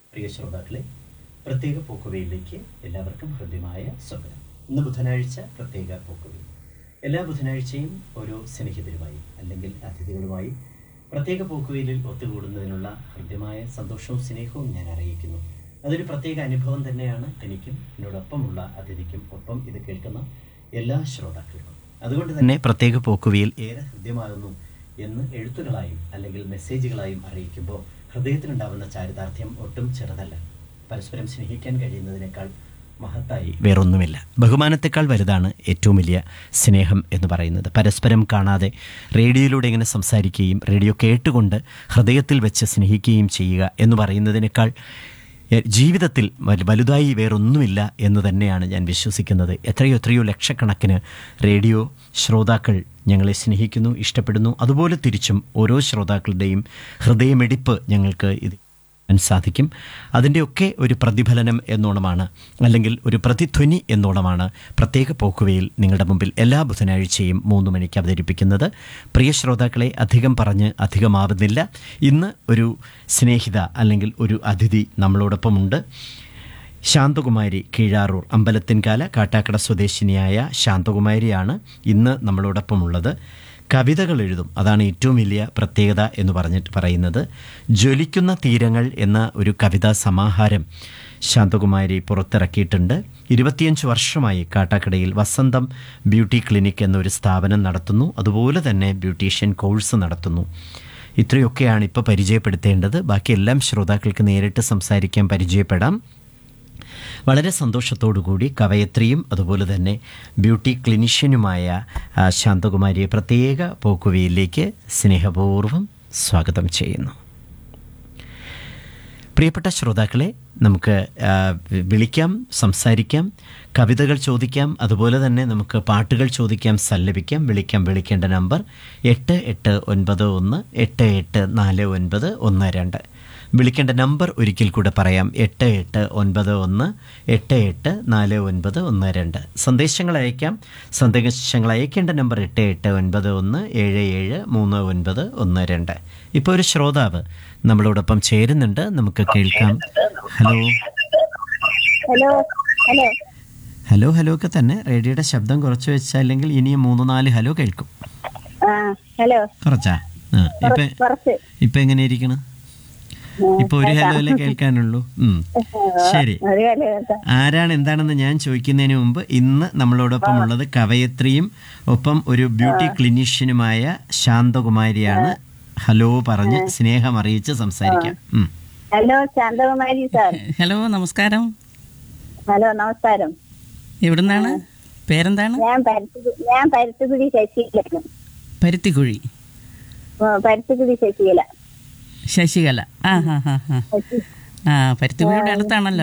പ്രിയ ശ്രോതാക്കളെ പ്രത്യേക പോക്കുവയിലേക്ക് എല്ലാവർക്കും ഹൃദ്യമായ സ്വാഗതം ഇന്ന് ബുധനാഴ്ച പ്രത്യേക പോക്കുവയിൽ എല്ലാ ബുധനാഴ്ചയും ഓരോ സ്നേഹിതരുമായി അല്ലെങ്കിൽ അതിഥികളുമായി പ്രത്യേക പോക്കുവയിലിൽ ഒത്തുകൂടുന്നതിനുള്ള ഹൃദ്യമായ സന്തോഷവും സ്നേഹവും ഞാൻ അറിയിക്കുന്നു അതൊരു പ്രത്യേക അനുഭവം തന്നെയാണ് എനിക്കും എന്നോടൊപ്പമുള്ള അതിഥിക്കും ഒപ്പം ഇത് കേൾക്കുന്ന എല്ലാ ശ്രോതാക്കൾക്കും അതുകൊണ്ട് തന്നെ പ്രത്യേക പോക്കുവയിൽ ഏറെ ഹൃദ്യമാകുന്നു എന്ന് എഴുത്തുകളായും അല്ലെങ്കിൽ മെസ്സേജുകളായും അറിയിക്കുമ്പോൾ ഹൃദയത്തിനുണ്ടാവുന്ന ചാരിതാർത്ഥ്യം ഒട്ടും ചെറുതല്ല പരസ്പരം സ്നേഹിക്കാൻ കഴിയുന്നതിനേക്കാൾ മഹത്തായി വേറൊന്നുമില്ല ബഹുമാനത്തെക്കാൾ വലുതാണ് ഏറ്റവും വലിയ സ്നേഹം എന്ന് പറയുന്നത് പരസ്പരം കാണാതെ റേഡിയോയിലൂടെ ഇങ്ങനെ സംസാരിക്കുകയും റേഡിയോ കേട്ടുകൊണ്ട് ഹൃദയത്തിൽ വെച്ച് സ്നേഹിക്കുകയും ചെയ്യുക എന്ന് പറയുന്നതിനേക്കാൾ എ- ജീവിതത്തിൽ വലു- വലുതായി വേറൊന്നുമില്ല എന്ന് തന്നെയാണ് ഞാൻ വിശ്വസിക്കുന്നത് എത്രയോ എത്രയോ ലക്ഷക്കണക്കിന് റേഡിയോ ശ്രോതാക്കൾ ഞങ്ങളെ സ്നേഹിക്കുന്നു ഇഷ്ടപ്പെടുന്നു അതുപോലെ തിരിച്ചും ഓരോ ശ്രോതാക്കളുടെയും ഹൃദയമിടിപ്പ് ഞങ്ങൾക്ക് ഇത് ചെയ്യാൻ സാധിക്കും അതിൻ്റെയൊക്കെ ഒരു പ്രതിഫലനം എന്നോണമാണ് അല്ലെങ്കിൽ ഒരു പ്രതിധ്വനി എന്നോണമാണ് പ്രത്യേക പോക്കുവയിൽ നിങ്ങളുടെ മുമ്പിൽ എല്ലാ ബുധനാഴ്ചയും മൂന്ന് മണിക്ക് അവതരിപ്പിക്കുന്നത് പ്രിയ ശ്രോതാക്കളെ അധികം പറഞ്ഞ് അധികമാവുന്നില്ല ഇന്ന് ഒരു സ്നേഹിത അല്ലെങ്കിൽ ഒരു അതിഥി നമ്മളോടൊപ്പമുണ്ട് ശാന്തകുമാരി കീഴാറൂർ അമ്പലത്തിൻകാല കാട്ടാക്കട സ്വദേശിനിയായ ശാന്തകുമാരിയാണ് ഇന്ന് നമ്മളോടൊപ്പമുള്ളത് കവിതകൾ എഴുതും അതാണ് ഏറ്റവും വലിയ പ്രത്യേകത എന്ന് പറഞ്ഞിട്ട് പറയുന്നത് ജ്വലിക്കുന്ന തീരങ്ങൾ എന്ന ഒരു കവിതാ സമാഹാരം ശാന്തകുമാരി പുറത്തിറക്കിയിട്ടുണ്ട് ഇരുപത്തിയഞ്ച് വർഷമായി കാട്ടാക്കടയിൽ വസന്തം ബ്യൂട്ടി ക്ലിനിക് എന്നൊരു സ്ഥാപനം നടത്തുന്നു അതുപോലെ തന്നെ ബ്യൂട്ടീഷ്യൻ കോഴ്സ് നടത്തുന്നു ഇത്രയൊക്കെയാണ് ഇപ്പോൾ പരിചയപ്പെടുത്തേണ്ടത് ബാക്കിയെല്ലാം ശ്രോതാക്കൾക്ക് നേരിട്ട് സംസാരിക്കാൻ പരിചയപ്പെടാം വളരെ സന്തോഷത്തോടുകൂടി കവയത്രിയും അതുപോലെ തന്നെ ബ്യൂട്ടി ക്ലിനിഷ്യനുമായ ആ, ശാന്തകുമാരിയെ പ്രത്യേക പോക്കുവയിലേക്ക് സ്നേഹപൂർവ്വം സ്വാഗതം ചെയ്യുന്നു പ്രിയപ്പെട്ട ശ്രോതാക്കളെ നമുക്ക് ആ, വി- വിളിക്കാം സംസാരിക്കാം കവിതകൾ ചോദിക്കാം അതുപോലെ തന്നെ നമുക്ക് പാട്ടുകൾ ചോദിക്കാം സല്ലപിക്കാം വിളിക്കാം വിളിക്കേണ്ട നമ്പർ എട്ട് എട്ട് ഒൻപത് ഒന്ന് എട്ട് എട്ട് നാല് ഒൻപത് ഒന്ന് രണ്ട് വിളിക്കേണ്ട നമ്പർ ഒരിക്കൽ കൂടെ പറയാം എട്ട് എട്ട് ഒൻപത് ഒന്ന് എട്ട് എട്ട് നാല് ഒൻപത് ഒന്ന് രണ്ട് സന്ദേശങ്ങൾ അയക്കാം സന്ദേശങ്ങൾ അയക്കേണ്ട നമ്പർ എട്ട് എട്ട് ഒൻപത് ഒന്ന് ഏഴ് ഏഴ് മൂന്ന് ഒൻപത് ഒന്ന് രണ്ട് ഇപ്പോൾ ഒരു ശ്രോതാവ് നമ്മളോടൊപ്പം ചേരുന്നുണ്ട് നമുക്ക് കേൾക്കാം hello hello hello hello hello ഒക്കെ തന്നെ റേഡിയോയുടെ ശബ്ദം കുറച്ച് വെച്ചല്ലെങ്കിൽ ഇനിയും മൂന്ന് നാല് ഹലോ കേൾക്കും ആ ഹലോ കുറച്ചാ ആ ഇപ്പൊ കുറച്ച് ഇപ്പൊ എങ്ങനെ ഇരിക്കണ് ഇപ്പൊ ഒരു ഹലോ അല്ലേ കേൾക്കാനുള്ളൂ ഉം. ശരി ഒരു ഹലോ കേൾക്കാം ആരാണ് എന്താണെന്ന് ഞാൻ ചോദിക്കുന്നതിന് മുമ്പ് ഇന്ന് നമ്മളോടൊപ്പം ഉള്ളത് കവയത്രിയും ഒപ്പം ഒരു ബ്യൂട്ടി ക്ലിനീഷ്യനുമായ ശാന്തകുമാരിയാണ് ഹലോ പറഞ്ഞ് സ്നേഹം അറിയിച്ച് സംസാരിക്കാം ഉം. ഹലോ ശാന്തകുമാരി സാർ ഹലോ നമസ്കാരം ഹലോ നമസ്കാരം എവിടുന്നാണ് പേരെന്താണ് ഞാൻ പരുത്തി ഞാൻ പരുത്തിക്കുടി ശശികല പരുത്തിക്കുഴി പരുത്തിക്കുടി ശശികല ശശികല ആ ഹാ ഹാ ഹാ ആ പരുത്തിക്കുഴിയുടെ അടുത്താണല്ലോ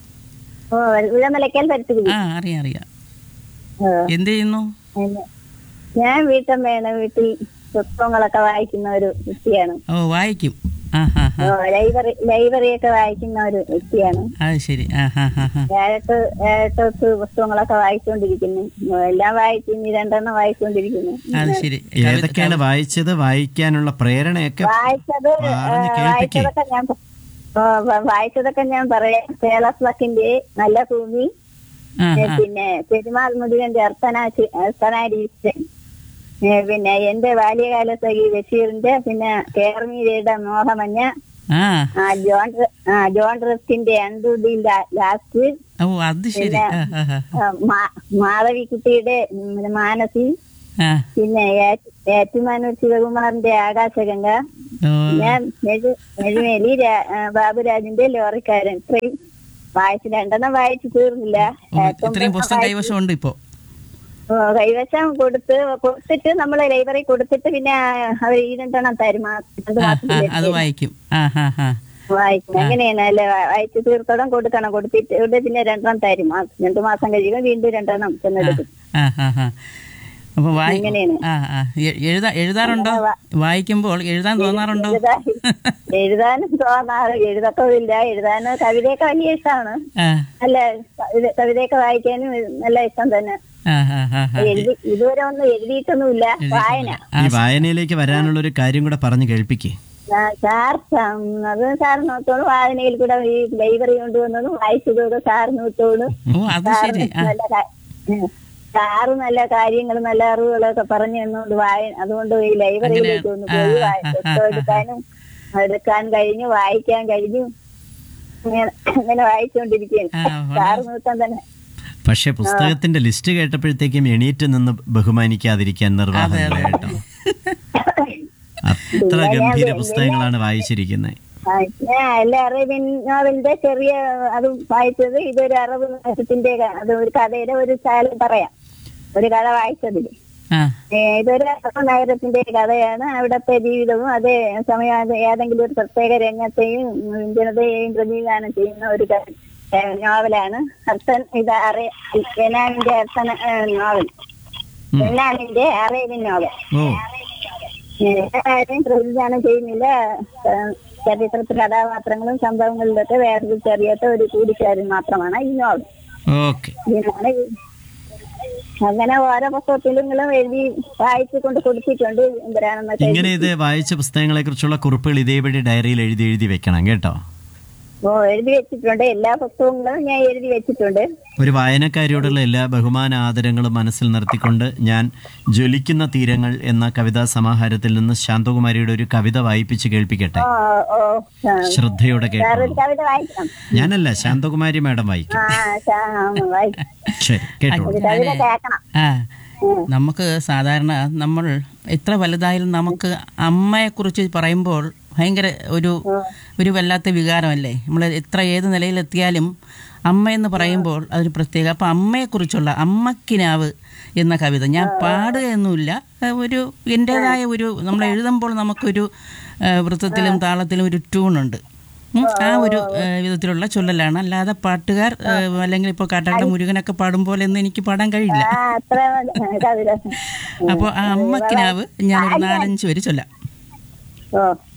ഓ വിളമലക്കൽ പരുത്തിക്കുടി ആ അറിയാം അറിയാം ഓ, എന്ത് ചെയ്യുന്നു പിന്നെ ഞാൻ വീട്ടമ്മയാണ് വീട്ടിൽ പുസ്തകങ്ങളൊക്കെ വായിക്കുന്ന ഒരു വ്യക്തിയാണ് ഓ വായിക്കും ആ ഹാ ഹാ ഓ, ലൈബ്രറി ലൈബ്രറി ഒക്കെ വായിക്കുന്ന ഒരു വ്യക്തിയാണ് അത് ശരി ആ ഹാ ഹാ ഹാ ഏഴെട്ട് ഏഴെട്ട് പുസ്തകങ്ങളൊക്കെ വായിച്ചുകൊണ്ടിരിക്കുന്നു ഓ, എല്ലാം വായിച്ചു ഇനി രണ്ടെണ്ണം വായിച്ചുകൊണ്ടിരിക്കുന്നു അത് ശരി ഏതൊക്കെയാണ് വായിച്ചത് വായിക്കാനുള്ള പ്രേരണയൊക്കെ വായിച്ചത് പറഞ്ഞ് ഏ, കേൾപ്പിക്കേ. വായിച്ചതൊക്കെ ഞാൻ പ- ഓ, വ- വായിച്ചതൊക്കെ ഞാൻ പറയാം കേളസ് വക്കിന്റെ നല്ല ഭൂമി ആ ഏ, ആ പിന്നെ പെരുമാൾ മുരുകന്റെ അർത്തനാശി അർത്തനാരീശൻ ഏ, പിന്നെ എന്റെ ബാല്യകാല സഖി ബഷീറിന്റെ പിന്നെ കേർമീരയുടെ മോഹമഞ്ഞ ആ ആ, ജോൺ റെ- ആ, ജോൺ റെസ്കിന്റെ അണ്ടുടി ലാസ്റ്റ് ഓ അത് ശരി ആ ആ ആ ആ, മാ- മാധവിക്കുട്ടിയുടെ ഉം, മാനസി ആ പിന്നെ ഏറ്റ്- ഏറ്റുമാനൂർ ശിവകുമാറിന്റെ ആകാശഗംഗ ഓ ഞാൻ മെഴു- മെഴുമേലി രാ- ആ, ബാബുരാജിന്റെ ലോറിക്കാരൻ ഇത്രയും വായിച്ചു രണ്ടെണ്ണം വായിച്ചു തീർന്നില്ല ഓ, ഇത്രയും പുസ്തകം കൈവശം ഉണ്ട് ഇപ്പോ ഓ, കൈവശം കൊടുത്ത് കൊടുത്തിട്ട് നമ്മള് ലൈബ്രറി കൊടുത്തിട്ട് പിന്നെ അവർ ഈ രണ്ടെണ്ണം തരും ആ രണ്ട് ആ മാസം ആ അത് കഴിഞ്ഞ് വായിക്കും ആ ഹാ ഹാ വായിക്കും അങ്ങനെയാണ് അല്ലെ വായിച്ചു തീർത്തോളം കൊടുക്കണം കൊടുത്തിട്ട് ഇവിടെ പിന്നെ രണ്ടെണ്ണം തരും ആ രണ്ടു മാസം കഴിയുമ്പോൾ വീണ്ടും രണ്ടെണ്ണം ചെന്നെടുക്കും ആ ഹാ ഹാ അപ്പൊ വായി അങ്ങനെയാണ്. ആ ആ എ- എഴുതാ എഴുതാറുണ്ടോ വായിക്കുമ്പോൾ എഴുതാൻ തോന്നാറുണ്ടോ എഴുതാ- എഴുതാനും തോന്നാറ് എഴുതക്കമില്ല എഴുതാനും കവിതയൊക്കെ വലിയ ഇഷ്ടമാണ് ആ നല്ല കവിത- കവിതയൊക്കെ വായിക്കാനും നല്ല ഇഷ്ടം തന്നെ ആ ആ ആ ആ. എഴുതി ഇതുവരെ ഒന്നും എഴുതിയിട്ടൊന്നുമില്ല വായന ഈ വായനയിലേക്ക് വരാനുള്ള ഒരു കാര്യം കൂടെ പറഞ്ഞു കേൾപ്പിക്കേ സാർ ഉം, അത് സാർ നോത്തോളും വായനയിൽ കൂടെ ഈ ലൈബ്രറി കൊണ്ടുവന്നതും വായിച്ചതോടെ സാർ നോത്തോളും ഓ അത് സാറ് ശരി ആ നല്ല കാ- ഉം. സാറ് നല്ല കാര്യങ്ങൾ നല്ല അറിവുകളൊക്കെ പറഞ്ഞു തന്നുകൊണ്ട് വായ അതുകൊണ്ട് ഈ ലൈബ്രറിയിലേക്ക് ഒന്ന് പോയി ആ, വായി- ആ, ആ, പുസ്തകം എടുക്കാനും എടുക്കാൻ കഴിഞ്ഞു വായിക്കാൻ കഴിഞ്ഞു ഇങ്ങനെ ഇങ്ങനെ വായിച്ചുകൊണ്ടിരിക്കുകയാണ് ആ, വളരെ- സാറ് നോക്കാൻ തന്നെ പക്ഷെ പുസ്തകത്തിന്റെ ലിസ്റ്റ് കേട്ടപ്പോഴത്തേക്കും എണീറ്റ് നിന്ന് ബഹുമാനിക്കാതിരിക്കാൻ നിർവാഹമില്ല കേട്ടോ അത്ര ഗംഭീര പുസ്തകങ്ങളാണ് വായിച്ചിരിക്കുന്നത് ആ, ഞാൻ എല്ലാ അറേബ്യൻ നോവലിന്റെ ചെറിയ അത് വായിച്ചത് ഇതൊരു അറബ് നഗരത്തിന്റെ ക- അത് ഒരു കഥയുടെ ഒരു ശാലം പറയാം ഒരു കഥ വായിച്ചതിൽ ആ ഏ, ഇതൊരു അറബ് നഗരത്തിന്റെ കഥയാണ് അവിടുത്തെ ജീവിതവും അതേ സമയം അത് ഏതെങ്കിലും ഒരു പ്രത്യേക രംഗത്തെയും ഉം, ജനതയെയും പ്രതിനിധാനം ചെയ്യുന്ന ഒരു ക- ഏ, നോവലാണ് അർത്തൻ ഇത് അറേ വെനാമിന്റെ അർത്തന ഏ, നോവൽ വെനാമിന്റെ അറേബ്യൻ നോവൽ ഓ ആരെയും പ്രതിനിധാനം ചെയ്യുന്നില്ല ഏ, ചരിത്രത്തിൽ കഥാപാത്രങ്ങളും സംഭവങ്ങളിലൊക്കെ വേർതിരിച്ചറിയാത്ത ഒരു കൂടിക്കാരൻ മാത്രമാണ് ഈ നോവൽ ഓക്കെ ഇതിനാണ് ഈ- അങ്ങനെ ഓരോ പുസ്തകത്തിലും എഴുതി വായിച്ചു കൊണ്ട് കൊടുത്തിട്ടുണ്ട് എന്തിനാണെന്നൊക്കെ ഇങ്ങനെ ഇത് വായിച്ച പുസ്തകങ്ങളെ കുറിച്ചുള്ള കുറിപ്പുകൾ ഇതേപടി ഡയറിയിൽ എഴുതി എഴുതി വെക്കണം കേട്ടോ ഓ എഴുതി വെച്ചിട്ടുണ്ട് എല്ലാ പുസ്തകങ്ങളും ഞാൻ എഴുതി വെച്ചിട്ടുണ്ട് ഒരു വായനക്കാരിയോടുള്ള എല്ലാ ബഹുമാന ആദരങ്ങളും മനസ്സിൽ നിർത്തിക്കൊണ്ട് ഞാൻ ജ്വലിക്കുന്ന തീരങ്ങൾ എന്ന കവിതാ സമാഹാരത്തിൽ നിന്ന് ശാന്തകുമാരിയുടെ ഒരു കവിത വായിപ്പിച്ച് കേൾപ്പിക്കട്ടെ ഓ ഓ ആ. ശ്രദ്ധയോടെ വേറൊരു കേട്ടോ കവിത വായിക്കണം ഞാനല്ല ശാന്തകുമാരി മാഡം വായിക്കും ആ ശാ- വായിക്കാം ശരി കേട്ടോ ഒരു കവിത കേൾക്കണം ആ നമുക്ക് സാധാരണ നമ്മൾ എത്ര വലുതായാലും നമുക്ക് അമ്മയെക്കുറിച്ച് പറയുമ്പോൾ ഭയങ്കര ഒരു ഒരു വല്ലാത്ത വികാരമല്ലേ നമ്മൾ എത്ര ഏത് നിലയിലെത്തിയാലും അമ്മ എന്ന് പറയുമ്പോൾ അതൊരു പ്രത്യേക അപ്പം അമ്മയെക്കുറിച്ചുള്ള അമ്മക്കിനാവ് എന്ന കവിത ഞാൻ പാടുകയൊന്നുമില്ല ആ, ഒരു എൻ്റേതായ ഒരു നമ്മൾ എഴുതുമ്പോൾ നമുക്കൊരു ആ, വൃത്തത്തിലും താളത്തിലും ഒരു ട്യൂണുണ്ട് ഉം, ആ ഒരു ആ, വിധത്തിലുള്ള ചൊല്ലലാണ് അല്ലാതെ പാട്ടുകാർ ആ, അല്ലെങ്കിൽ ഇപ്പോൾ കാട്ടാട്ട മുരുകനൊക്കെ പാടും പോലെ ഒന്നും എനിക്ക് പാടാൻ കഴിയില്ല ആ അത്ര കവിത അപ്പോൾ ആ അമ്മക്കിനാവ് ഞാനൊരു നാലഞ്ച് പേര് ചൊല്ലാം ഓ